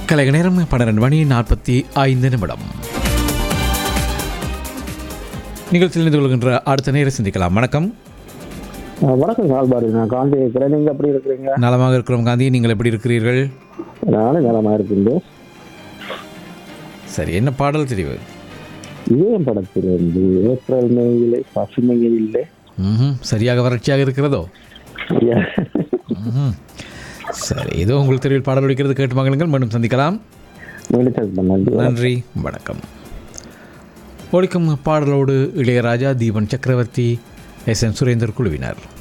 கலைக நேரம் பன்னிரண்டு மணி நாற்பத்தி ஐந்து நிமிடம் நிகழ்ச்சியில் இணைந்து கொள்கின்ற அடுத்த நேரம் சிந்திக்கலாம் வணக்கம் அஹ் வணக்கம் கால்பாரு நான் காந்தி இருக்கிறேன் நீங்க எப்படி இருக்கிறீங்க நலமாக இருக்கிறோம் காந்தி நீங்கள் எப்படி இருக்கிறீர்கள் நானும் நலமா இருக்கீங்க சரி என்ன பாடல் தெரிவு இதயம் படத்திலிருந்து ஏப்ரல் மேயிலே பசுமையில் இல்லை ம்ஹும். சரியாக வறட்சியாக இருக்கிறதோ ம்ஹும். சரி ஏதோ உங்களுக்கு தெரிவில் பாடல் ஒழிக்கிறது கேட்டு மகளுங்கள் மீண்டும் சந்திக்கலாம் நன்றி நன்றி வணக்கம் ஒழிக்கும் பாடலோடு இளையராஜா தீபன் சக்கரவர்த்தி எஸ் என் சுரேந்தர் குழுவினர்